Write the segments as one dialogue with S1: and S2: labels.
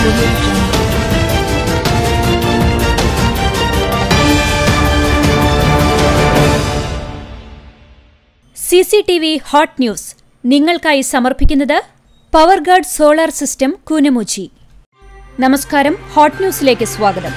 S1: Audio Jungle.
S2: C C T V hot news നിങ്ങൾക്കായി സമർപ്പിക്കുന്നത് Power Guard solar system Koonamuchi നമസ്കാരം hot ന്യൂസിലേക്ക് സ്വാഗതം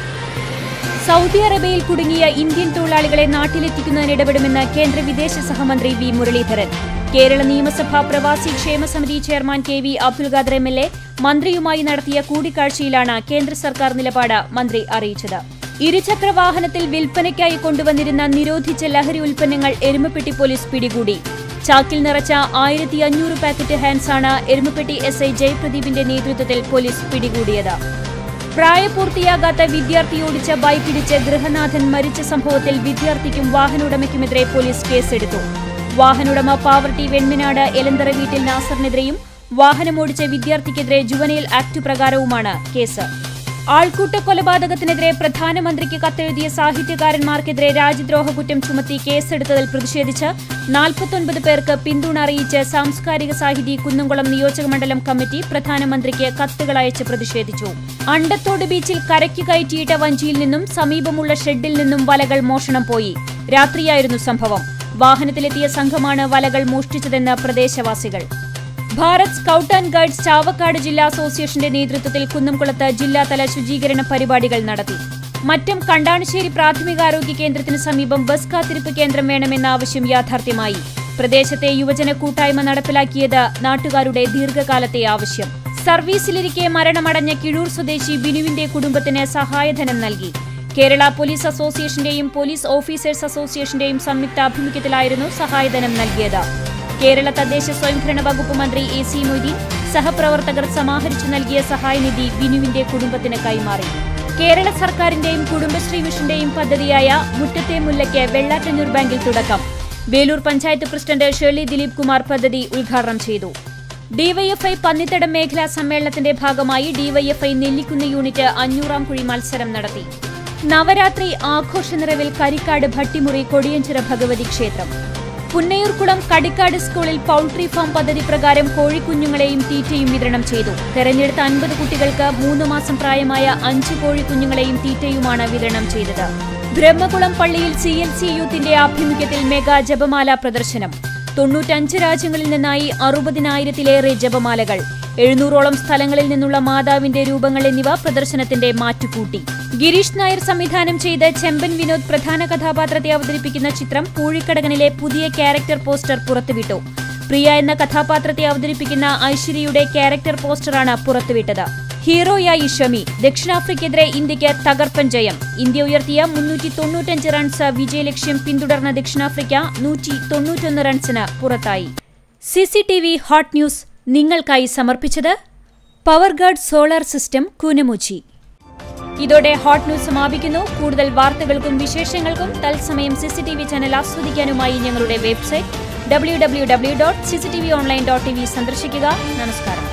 S2: സൗദി അറേബ്യയിൽ കുടുങ്ങിയ ഇന്ത്യൻ തൊഴിലാളികളെ നാട്ടിലെത്തിക്കുന്നതിന് ഇടപെടുമെന്ന് കേന്ദ്ര വിദേശ സഹമന്ത്രി വി മുരളീധരൻ കേരള നിയമസഭാ പ്രവാസി ക്ഷേമ സമിതി chairman K V Abdul Khader M L A മന്ത്രിയുമായി നടത്തിയ കൂടിക്കാഴ്ചയിലാണ് കേന്ദ്ര സർക്കാർ നിലപാട് മന്ത്രി അറിയിച്ചത് ഇരുചക്ര വാഹനത്തിൽ വിൽപ്പനയ്ക്കായി കൊണ്ടുവന്നിരുന്ന നിരോധിച്ച ലഹരി ഉൽപ്പന്നങ്ങൾ എരുമപ്പെട്ടി പോലീസ് പിടികൂടി ചാക്കിൽ നിറച്ച ആയിരത്തി അഞ്ഞൂറ് പാക്കറ്റ് ഹാൻഡ്സാണ് എരുമപ്പെട്ടി എസ് ഐ ജയപ്രദീപിന്റെ നേതൃത്വത്തിൽ പോലീസ് പിടികൂടിയത് പ്രായപൂർത്തിയാകാത്ത വിദ്യാർത്ഥി ഓടിച്ച ബൈക്കിടിച്ച് ഗൃഹനാഥൻ മരിച്ച സംഭവത്തിൽ വിദ്യാർത്ഥിക്കും വാഹനോടമയ്ക്കുമെതിരെ പോലീസ് കേസെടുത്തു വാഹനോടമ പാവർട്ടി വെൺമിനാട് എലന്തറ വീട്ടിൽ നാസറിനെതിരെയും വാഹനമോടിച്ച വിദ്യാർത്ഥിക്കെതിരെ ജുവനൈൽ ആക്ട് പ്രകാരവുമാണ് കേസ് ആൾക്കൂട്ട കൊലപാതകത്തിനെതിരെ പ്രധാനമന്ത്രിക്ക് കത്തെഴുതിയ സാഹിത്യകാരന്മാർക്കെതിരെ രാജ്യദ്രോഹ കുറ്റം ചുമത്തി കേസെടുത്തതിൽ പ്രതിഷേധിച്ച് നാൽപ്പത്തൊൻപത് പേർക്ക് പിന്തുണ അറിയിച്ച് സാംസ്കാരിക സാഹിതി കുന്നംകുളം നിയോജകമണ്ഡലം കമ്മിറ്റി പ്രധാനമന്ത്രിക്ക് കത്തുകൾ അയച്ച് പ്രതിഷേധിച്ചു അണ്ടത്തോട് ബീച്ചിൽ കരയ്ക്ക് കയറ്റിയിട്ട വഞ്ചിയിൽ നിന്നും സമീപമുള്ള ഷെഡിൽ നിന്നും വലകൾ മോഷണം പോയി രാത്രിയായിരുന്നു സംഭവം വാഹനത്തിലെത്തിയ സംഘമാണ് വലകൾ മോഷ്ടിച്ചതെന്ന് പ്രദേശവാസികൾ Bharat scout and guides Chavakkad ജില്ലാ അസോസിയേഷന്റെ നേതൃത്വത്തിൽ കുന്നംകുളത്ത് ജില്ലാതല ശുചീകരണ പരിപാടികൾ നടത്തി മറ്റം കണ്ടാണശ്ശേരി പ്രാഥമികാരോഗ്യ കേന്ദ്രത്തിന് സമീപം ബസ് കാത്തിരിപ്പ് കേന്ദ്രം വേണമെന്ന ആവശ്യം യാഥാർത്ഥ്യമായി പ്രദേശത്തെ യുവജന കൂട്ടായ്മ നടപ്പിലാക്കിയത് നാട്ടുകാരുടെ ദീർഘകാലത്തെ ആവശ്യം സർവീസിലിരിക്കെ മരണമടഞ്ഞ കിഴൂർ സ്വദേശി ബിനുവിന്റെ കുടുംബത്തിന് സഹായധനം നൽകി കേരള പോലീസ് അസോസിയേഷന്റെയും പോലീസ് ഓഫീസേഴ്സ് അസോസിയേഷന്റെയും സംയുക്താഭിമുഖ്യത്തിലായിരുന്നു സഹായധനം നൽകിയത് കേരള തദ്ദേശ സ്വയംഭരണ വകുപ്പ് മന്ത്രി എ സി മൊയ്തീൻ സഹപ്രവർത്തകർ സമാഹരിച്ചു നൽകിയ സഹായനിധി ബിനുവിന്റെ കുടുംബത്തിന് കൈമാറി കേരള സർക്കാരിന്റെയും കുടുംബശ്രീ മിഷന്റെയും പദ്ധതിയായ മുറ്റത്തെ മുല്ലയ്ക്ക് വെള്ളാറ്റന്നൂർ ബാങ്കിൽ തുടക്കം വേലൂർ പഞ്ചായത്ത് പ്രസിഡന്റ് ഷേർലി ദിലീപ് കുമാർ പദ്ധതി ഉദ്ഘാടനം ചെയ്തു ഡിവൈഎഫ്ഐ പന്നിത്തടം മേഖലാ സമ്മേളനത്തിന്റെ ഭാഗമായി ഡിവൈഎഫ്ഐ നെല്ലിക്കുന്ന് യൂണിറ്റ് അഞ്ഞൂറാം കുഴി മത്സരം നടത്തി നവരാത്രി ആഘോഷ നിറവിൽ കരിക്കാട് ഭട്ടിമുറി കൊടിയഞ്ചിറ ഭഗവതി ക്ഷേത്രം പുന്നയൂർക്കുളം കടിക്കാട് സ്കൂളിൽ പൌൾട്രി ഫാം പദ്ധതി പ്രകാരം കോഴിക്കുഞ്ഞുങ്ങളെയും തീറ്റയും വിതരണം ചെയ്തു തെരഞ്ഞെടുത്ത അൻപത് കുട്ടികൾക്ക് മൂന്ന് മാസം പ്രായമായ അഞ്ച് കോഴിക്കുഞ്ഞുങ്ങളെയും തീറ്റയുമാണ് വിതരണം ചെയ്തത് ബ്രഹ്മകുളം പള്ളിയിൽ സി എൽ സി യൂത്തിന്റെ ആഭിമുഖ്യത്തിൽ മെഗാ ജപമാല പ്രദർശനം തൊണ്ണൂറ്റഞ്ച് രാജ്യങ്ങളിൽ നിന്നായി അറുപതിനായിരത്തിലേറെ ജപമാലകൾ എഴുന്നൂറോളം സ്ഥലങ്ങളിൽ നിന്നുള്ള മാതാവിന്റെ രൂപങ്ങൾ എന്നിവ പ്രദർശനത്തിന്റെ മാറ്റുകൂട്ടി ഗിരീഷ് നായർ സംവിധാനം ചെയ്ത് ചെമ്പൻ വിനോദ് പ്രധാന കഥാപാത്രത്തെ അവതരിപ്പിക്കുന്ന ചിത്രം പൂഴിക്കടകനിലെ പുതിയ ക്യാരക്ടർ പോസ്റ്റർ പുറത്തുവിട്ടു പ്രിയ എന്ന കഥാപാത്രത്തെ അവതരിപ്പിക്കുന്ന ഐശ്വര്യയുടെ ക്യാരക്ടർ പോസ്റ്ററാണ് പുറത്തുവിട്ടത് ഹീറോയായി ഷമി ദക്ഷിണാഫ്രിക്കെതിരെ ഇന്ത്യക്ക് തകർപ്പൻ ജയം ഇന്ത്യ ഉയർത്തിയ മുന്നൂറ്റി തൊണ്ണൂറ്റഞ്ച് റൺസ് വിജയലക്ഷ്യം പിന്തുടർന്ന ദക്ഷിണാഫ്രിക്ക നൂറ്റി തൊണ്ണൂറ്റൊന്ന് റൺസിന് പുറത്തായി സിസിടിവി ഹോട്ട് ന്യൂസ് നിങ്ങൾക്കായി സമർപ്പിച്ചത് Power Guard solar system Koonamuchi ഇതോടെ ഹോട്ട് ന്യൂസ് സമാപിക്കുന്നു കൂടുതൽ വാർത്തകൾക്കും വിശേഷങ്ങൾക്കും തത്സമയം സിസിടിവി ചാനൽ ആസ്വദിക്കാനുമായി ഞങ്ങളുടെ website W W W dot CCTV online dot T V സന്ദർശിക്കുക നമസ്കാരം